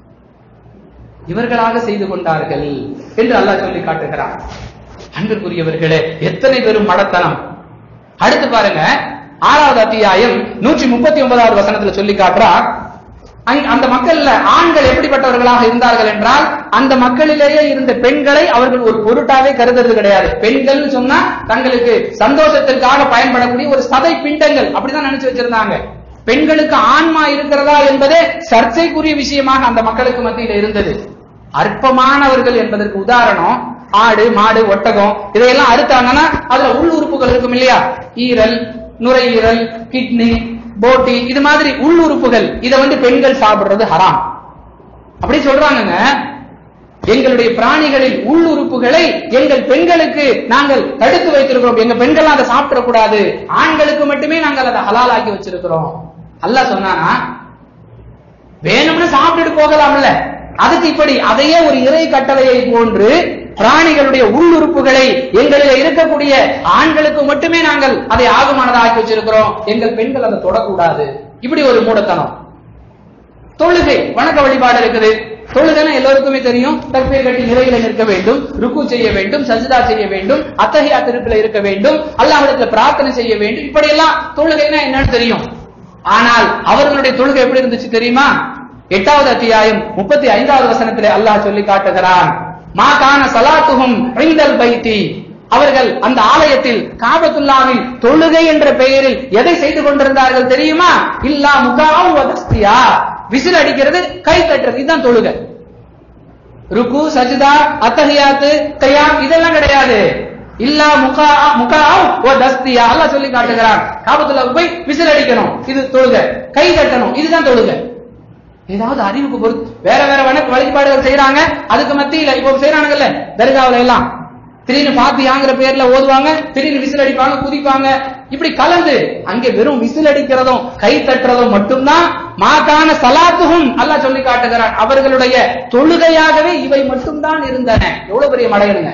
இவர்களாக செய்து கொண்டார்கள் என்று அல்லாஹ் சொல்லி காட்டுகிறான் அன்பிற்குரியவர்களே எத்தனை பெரும் மடத்தனம் அடுத்து பாருங்க ஆறாவது அத்தியாயம் நூற்றி முப்பத்தி ஒன்பதாவது வசனத்துல சொல்லி காட்டுறார் அங்க- அந்த மக்கள்ல ஆண்கள் எப்படிப்பட்டவர்களாக இருந்தார்கள் என்றால் அந்த மக்களிலேயே இருந்த பெண்களை அவர்கள் ஒரு பொருட்டாவே கருதுறது கிடையாது பெண்கள் சொன்னா தங்களுக்கு சந்தோஷத்திற்காக பயன்படக்கூடிய ஒரு சதை பிண்டங்கள் அப்படிதான் நினைச்சு வச்சிருந்தாங்க பெண்களுக்கு ஆன்மா இருக்கிறதா என்பதே சர்ச்சைக்குரிய விஷயமாக அந்த மக்களுக்கு மத்தியில் இருந்தது அற்பமானவர்கள் என்பதற்கு உதாரணம் ஆடு மாடு ஒட்டகம் இதையெல்லாம் அறுத்தாங்கன்னா அதுல உள் உறுப்புகள் இருக்கும் இல்லையா ஈரல் நுரையீரல் கிட்னி போட்டி இது மாதிரி உள் உறுப்புகள் இதை வந்து பெண்கள் சாப்பிடுறது ஹராம் அப்படி சொல்றாங்கங்க எங்களுடைய பிராணிகளில் உள் உறுப்புகளை எங்கள் பெண்களுக்கு நாங்கள் தடுத்து வைத்திருக்கிறோம் எங்க பெண்கள் அதை சாப்பிடக்கூடாது ஆண்களுக்கு மட்டுமே நாங்கள் அதை ஹலாலாக்கி வச்சிருக்கிறோம் அல்லாஹ் சொன்னானா வேணும்னு சாப்பிட்டுட்டு போகலாம்ல அதுக்கு இப்படி அதையே ஒரு இறை கட்டளையை போன்று பிராணிகளுடைய உள்ளுறுப்புகளை எங்களில் இருக்கக்கூடிய ஆண்களுக்கு மட்டுமே நாங்கள் அதை ஆகுமானதா ஆக்கி வச்சிருக்கிறோம் எங்கள் பெண்கள் அதை தொடக்கூடாது இப்படி ஒரு மூடத்தனம் தொழுகை வணக்க வழிபாடு இருக்குது தொழுகைனா எல்லோருக்குமே தெரியும் தக்பீர் கட்டி நிலையில நிற்க வேண்டும் ருக்கு செய்ய வேண்டும் சஜிதா செய்ய வேண்டும் அத்தகையா திருப்பில இருக்க வேண்டும் அல்லாஹ்விடத்துல பிரார்த்தனை செய்ய வேண்டும் இப்படி எல்லாம் தொழுகைனா என்னன்னு தெரியும் ஆனால் அவர்களுடைய தொழுகை எப்படி இருந்துச்சு தெரியுமா எட்டாவது அத்தியாயம் முப்பத்தி ஐந்தாவது வசனத்திலே அல்லாஹ் சொல்லி காட்டுகிறான் மா கான சலாத்துஹும் ஐந்தல் பைத்தி அவர்கள் அந்த ஆலயத்தில் காபத்துல்லாவில் தொழுகை என்ற பெயரில் எதை செய்து கொண்டிருந்தார்கள் தெரியுமா இல்லா முகாம் வதஸ்தியா விசில் அடிக்கிறது கை தட்டுறது இதுதான் தொழுகை ருக்கு சஜிதா அத்தஹியாத்து கயாம் இதெல்லாம் கிடையாது இல்லா முகா முகா ஓ தஸ்தியா அல்லாஹ் சொல்லி காட்டுகிறான் காபத்துல போய் விசில் அடிக்கணும் இது தொழுகை கை தட்டணும் இதுதான் தொழுகை ஏதாவது அறிவுக்கு பொறுத்து வேற வேற வணக்க வழிபாடுகள் செய்யறாங்க அதுக்கு மத்தியில இப்போ செய்யறானுங்கல்ல தர்காவுல எல்லாம் திடீர்னு பாத்தியாங்கிற பேர்ல ஓதுவாங்க திடீர்னு விசில் அடிப்பாங்க குதிப்பாங்க இப்படி கலந்து அங்கே வெறும் விசில் அடிக்கிறதும் கை தட்டுறதும் மட்டும்தான் மாகான சலாத்துகும் அல்லாஹ் சொல்லி காட்டுகிறான் அவர்களுடைய தொழுகையாகவே இவை மட்டும்தான் இருந்தன எவ்வளவு பெரிய மடையனுங்க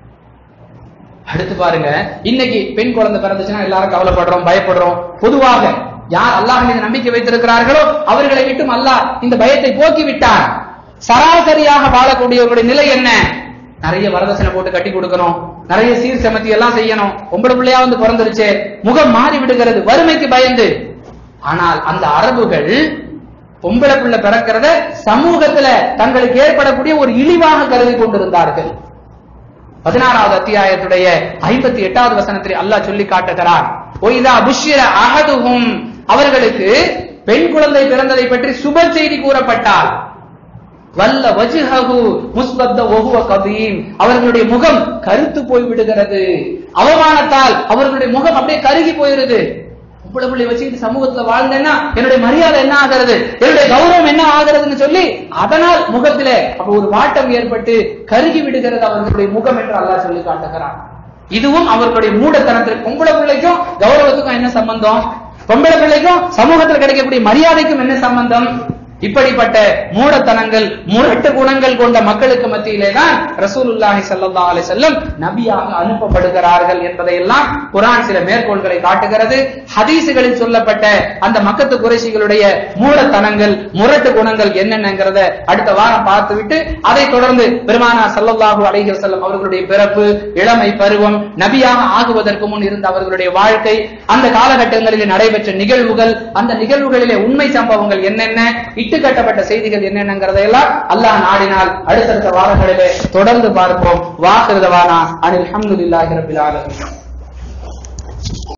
அடுத்து பாருங்க இன்னைக்கு பெண் குழந்தை பிறந்துச்சுன்னா எல்லாரும் கவலைப்படுறோம் பயப்படுறோம் பொதுவாக யார் அல்லாஹ் மீது நம்பிக்கை வைத்திருக்கிறார்களோ அவர்களை விட்டும் அல்லாஹ் இந்த பயத்தை போக்கி விட்டார் சராசரியாக வாழக்கூடியவர்களுடைய நிலை என்ன நிறைய வரதட்சணை போட்டு கட்டி கொடுக்கணும் நிறைய சீர் செமத்தி எல்லாம் செய்யணும் பொம்பளை பிள்ளையா வந்து பிறந்துருச்சு முகம் மாறி விடுகிறது வறுமைக்கு பயந்து ஆனால் அந்த அரபுகள் பொம்பளை பிள்ளை பிறக்கிறத சமூகத்துல தங்களுக்கு ஏற்படக்கூடிய ஒரு இழிவாக கருதி கொண்டிருந்தார்கள் பதினாறாவது அத்தியாயத்துடைய ஐம்பத்தி எட்டாவது வசனத்தில் அல்லாஹ் சொல்லி காட்டுகிறார் ஒய்தா புஷ்ர அகதுகும் அவர்களுக்கு பெண் குழந்தை பிறந்ததை பற்றி சுப செய்தி கூறப்பட்டால் வல்ல வஜுஹகு முஸ்பத்த ஒஹுவ கபீம் அவர்களுடைய முகம் கருத்து போய் விடுகிறது அவமானத்தால் அவர்களுடைய முகம் அப்படியே கருகி போயிருது பொம்பளை பிள்ளை வச்சுக்கிட்டு சமூகத்துல வாழ்ந்தேன்னா என்னுடைய மரியாதை என்ன ஆகிறது என்னுடைய கௌரவம் என்ன ஆகிறதுன்னு சொல்லி அதனால் முகத்திலே அப்ப ஒரு வாட்டம் ஏற்பட்டு கருகி விடுகிறது அவர்களுடைய முகம் என்று அல்லாஹ் சொல்லி காட்டுகிறான் இதுவும் அவர்களுடைய மூடத்தனத்திற்கு பொம்பளை பிள்ளைக்கும் கௌரவத்துக்கும் என்ன சம்பந்தம் பொம்பளை பிள்ளைக்கும் சமூகத்தில் கிடைக்கக்கூடிய மரியாதைக்கும் என்ன சம்பந்தம் இப்படிப்பட்ட மூடத்தனங்கள் முரட்டு குணங்கள் கொண்ட மக்களுக்கு மத்தியிலே தான் ரசூலுல்லாஹி ஸல்லல்லாஹு அலைஹி வஸல்லம் நபியாக அனுப்பப்படுகிறார்கள் என்பதையெல்லாம் குர்ஆன் சில மேற்கோள்களை காட்டுகிறது ஹதீசுகளில் சொல்லப்பட்ட அந்த மக்கத்து குறைசிகளுடைய மூடத்தனங்கள் முரட்டு குணங்கள் என்னென்னங்கிறத அடுத்த வாரம் பார்த்துவிட்டு அதை தொடர்ந்து பெருமானா ஸல்லல்லாஹு அலைஹி வஸல்லம் அவர்களுடைய பிறப்பு இளமை பருவம் நபியாக ஆகுவதற்கு முன் இருந்த அவர்களுடைய வாழ்க்கை அந்த காலகட்டங்களில் நடைபெற்ற நிகழ்வுகள் அந்த நிகழ்வுகளிலே உண்மை சம்பவங்கள் என்னென்ன இட்டு கட்டப்பட்ட செய்திகள் என்னென்னங்கிறதையெல்லாம் அல்லாஹ் நாடினால் அடுத்தடுத்த வாரங்களிலே தொடர்ந்து பார்ப்போம் வாக்குறதவானா அனில் அஹமதுல்லாஹி ரபில் ஆலமீன்